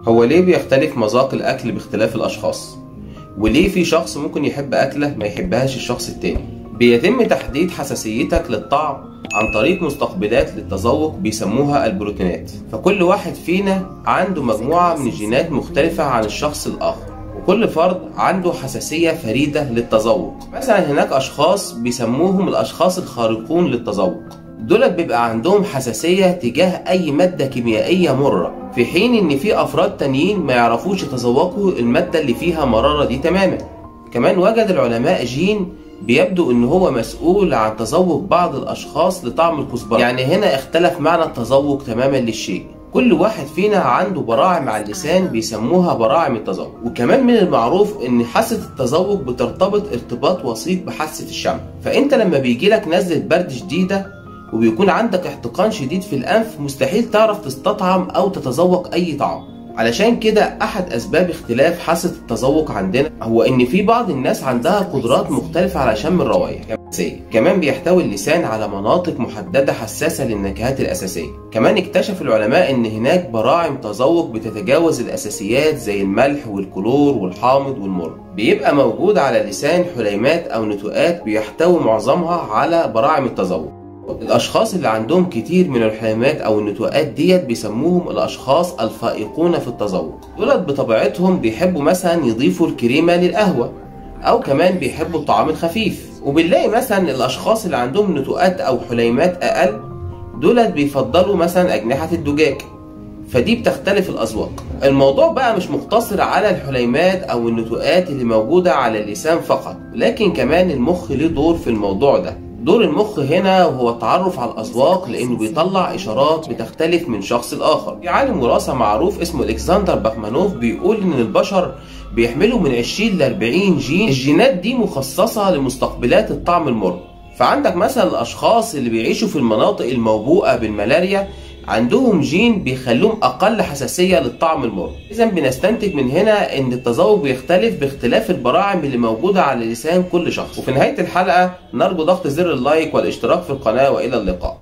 هو ليه بيختلف مذاق الأكل باختلاف الأشخاص؟ وليه في شخص ممكن يحب أكلة ما يحبهاش الشخص التاني؟ بيتم تحديد حساسيتك للطعم عن طريق مستقبلات للتذوق بيسموها البروتينات فكل واحد فينا عنده مجموعة من الجينات مختلفة عن الشخص الآخر وكل فرد عنده حساسية فريدة للتذوق مثلا هناك أشخاص بيسموهم الأشخاص الخارقون للتذوق دولت بيبقى عندهم حساسية تجاه أي مادة كيميائية مرة في حين إن في أفراد تانيين ما يعرفوش يتذوقوا المادة اللي فيها مرارة دي تماما كمان وجد العلماء جين بيبدو ان هو مسؤول عن تذوق بعض الاشخاص لطعم الكزبره يعني هنا اختلف معنى التذوق تماما للشيء كل واحد فينا عنده براعم على اللسان بيسموها براعم التذوق وكمان من المعروف ان حاسة التذوق بترتبط ارتباط وسيط بحاسة الشم فانت لما بيجيلك نزلة برد شديدة وبيكون عندك احتقان شديد في الانف مستحيل تعرف تستطعم او تتذوق اي طعم علشان كده احد اسباب اختلاف حاسة التذوق عندنا هو ان في بعض الناس عندها قدرات مختلفة على شم الروائح كمان بيحتوي اللسان على مناطق محددة حساسة للنكهات الأساسية كمان اكتشف العلماء ان هناك براعم تذوق بتتجاوز الأساسيات زي الملح والكلور والحامض والمر بيبقى موجود على اللسان حليمات أو نتوءات بيحتوي معظمها على براعم التذوق الاشخاص اللي عندهم كتير من الحمامات او النتوءات ديت بيسموهم الاشخاص الفائقون في التذوق دولت بطبيعتهم بيحبوا مثلا يضيفوا الكريمه للقهوه او كمان بيحبوا الطعام الخفيف وبنلاقي مثلا الاشخاص اللي عندهم نتوءات او حليمات اقل دولت بيفضلوا مثلا اجنحه الدجاج فدي بتختلف الاذواق الموضوع بقى مش مقتصر على الحليمات او النتوءات اللي موجوده على اللسان فقط لكن كمان المخ ليه دور في الموضوع ده دور المخ هنا هو التعرف على الأذواق لأنه بيطلع إشارات بتختلف من شخص لآخر. في عالم وراثة معروف اسمه إلكسندر باخمانوف بيقول إن البشر بيحملوا من 20 ل 40 جين، الجينات دي مخصصة لمستقبلات الطعم المر. فعندك مثلا الأشخاص اللي بيعيشوا في المناطق الموبوءة بالملاريا عندهم جين بيخلوهم اقل حساسيه للطعم المر اذا بنستنتج من هنا ان التذوق بيختلف باختلاف البراعم اللي موجوده على لسان كل شخص وفي نهايه الحلقه نرجو ضغط زر اللايك والاشتراك في القناه والى اللقاء